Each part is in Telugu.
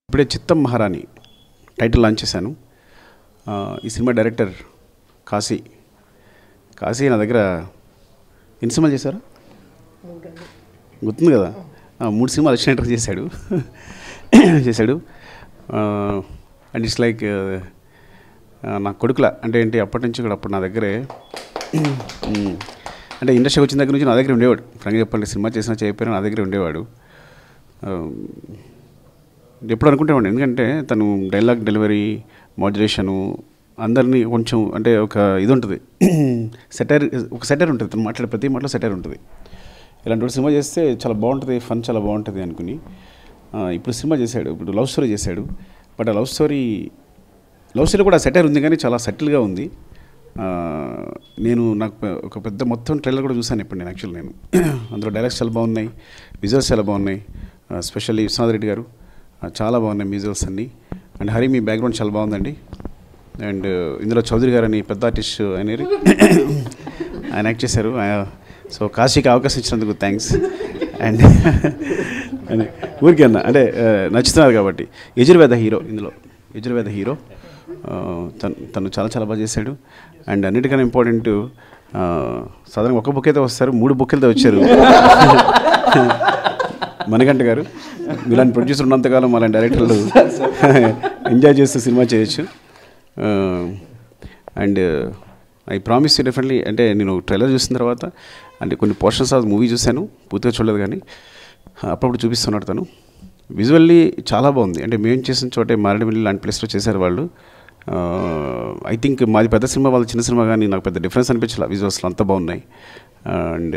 ఇప్పుడే చిత్తం మహారాణి టైటిల్ లాంచ్ చేశాను ఆ, ఈ సినిమా డైరెక్టర్ కాశీ కాశీ నా దగ్గర ఎన్ని సినిమాలు చేశారు గుర్తుంది కదా ఆ, మూడు సినిమాలు అసిస్టెంటర్ చేశాడు చేశాడు అండ్ ఇట్స్ లైక్ నా కొడుకుల అంటే ఏంటి అప్పటి నుంచి కూడా అప్పుడు నా దగ్గరే ఉమ్, అంటే ఇండస్ట్రీకి వచ్చిన దగ్గర నుంచి నా దగ్గర ఉండేవాడు ఫ్రంగా చెప్పాలంటే సినిమా చేసినా చేయకపోయినా నా దగ్గర ఉండేవాడు ఆ, ఎప్పుడు అనుకుంటేవాడు ఎందుకంటే తను డైలాగ్ డెలివరీ మాడ్యులేషను అందరినీ కొంచెం అంటే ఒక ఇది ఉంటుంది సెటైర్ ఒక సెటైర్ ఉంటుంది తను మాట్లాడే ప్రతి మాటలో సెటైర్ ఉంటుంది ఇలాంటి వాడు సినిమా చేస్తే చాలా బాగుంటుంది ఫన్ చాలా బాగుంటుంది అనుకుని ఆ, ఇప్పుడు సినిమా చేశాడు ఇప్పుడు లవ్ స్టోరీ చేశాడు బట్ ఆ లవ్ స్టోరీ లవ్ స్టోరీ కూడా సెటైర్ ఉంది కానీ చాలా సెటిల్గా ఉంది ఆ, నేను నాకు పె- ఒక పెద్ద మొత్తం ట్రైలర్ కూడా చూశాను ఇప్పుడు నేను యాక్చువల్ నేను అందులో డైలాగ్స్ చాలా బాగున్నాయి విజువల్స్ చాలా బాగున్నాయి స్పెషల్లీ విశ్వనాథ్ రెడ్డి గారు ఆ, చాలా బాగున్నాయి విజువల్స్ అన్నీ అండ్ హరి మీ బ్యాక్గ్రౌండ్ చాలా బాగుందండి అండ్ ఇందులో చౌదరి గారు అని పెద్ద ఆర్టిస్ట్ ఆయన ఆయన యాక్ట్ చేశారు సో కాశీకి అవకాశం ఇచ్చినందుకు థ్యాంక్స్ అండ్ అండ్ ఊరికే అన్న అంటే ఆ, నచ్చుతున్నారు కాబట్టి యజుర్వేద హీరో ఇందులో యజుర్వేద హీరో ఆ, తను తను చాలా చాలా బాగా చేశాడు అండ్ అన్నిటికన్నా ఇంపార్టెంట్ సాధారణంగా ఒక బుక్ అయితే వస్తారు మూడు బుక్లతో వచ్చారు మణికంఠ గారు ఇలాంటి ప్రొడ్యూసర్ ఉన్నంతకాలం అలాంటి డైరెక్టర్లు ఎంజాయ్ చేస్తూ సినిమా చేయొచ్చు అండ్ ఐ ప్రామిస్ డెఫినెట్లీ అంటే నేను ట్రైలర్ చూసిన తర్వాత అంటే కొన్ని పోర్షన్స్ ఆఫ్ మూవీ చూశాను పూర్తిగా చూడలేదు కానీ అప్పుడప్పుడు చూపిస్తున్నాడు తను విజువల్లీ చాలా బాగుంది అంటే మేము చేసిన చోటే మారేడుమిల్లి లాంటి ప్లేస్లో చేశారు వాళ్ళు ఐ థింక్ మాది పెద్ద సినిమా వాళ్ళ చిన్న సినిమా కానీ నాకు పెద్ద డిఫరెన్స్ అనిపించాల విజువల్స్లో అంతా బాగున్నాయి అండ్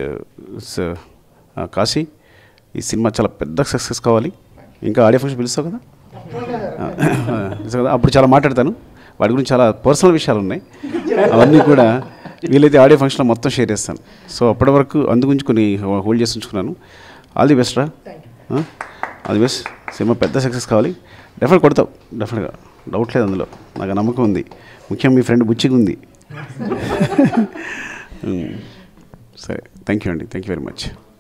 కాశీ ఈ సినిమా చాలా పెద్ద సక్సెస్ కావాలి ఇంకా ఆడియో ఫంక్షన్ పిలుస్తావు కదా ఆ, పిలుస్తావు కదా అప్పుడు చాలా మాట్లాడతాను వాటి గురించి చాలా పర్సనల్ విషయాలు ఉన్నాయి అవన్నీ కూడా వీలైతే ఆడియో ఫంక్షన్లో మొత్తం షేర్ చేస్తాను సో అప్పటి వరకు అందు గురించి కొన్ని హోల్డ్ చేసి ఉంచుకున్నాను ఆల్ ది బెస్ట్ రా ఆల్ ది బెస్ట్ సినిమా పెద్ద సక్సెస్ కావాలి డెఫినెట్ కొడతావు డెఫినెట్గా డౌట్ లేదు అందులో నాకు ఆ నమ్మకం ఉంది ముఖ్యంగా మీ ఫ్రెండ్ బుచ్చిగా ఉంది ఉమ్. సరే థ్యాంక్ యూ అండి థ్యాంక్ యూ వెరీ మచ్